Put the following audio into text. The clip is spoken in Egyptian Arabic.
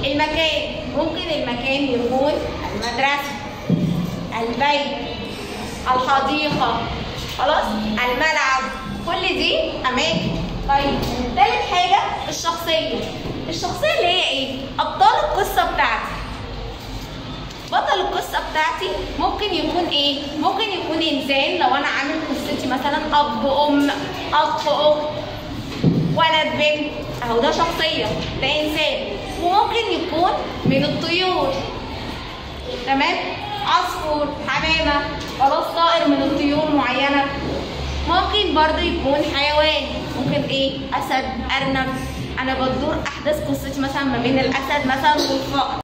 المكان ممكن المكان يكون المدرسة البيت الحديقة خلاص الملعب كل دي أماكن طيب تالت حاجة الشخصية الشخصية اللي هي إيه؟ أبطال القصة بتاعتي بطل القصة بتاعتي ممكن يكون ايه؟ ممكن يكون انسان لو انا عامل قصتي مثلا اب ام اخ اخت ولد بنت اهو ده شخصية ده انسان وممكن يكون من الطيور تمام؟ عصفور حمامة خلاص طائر من الطيور معينة ممكن برضو يكون حيوان ممكن ايه؟ اسد ارنب انا بدور احداث قصتي مثلا ما بين الاسد مثلا والفأر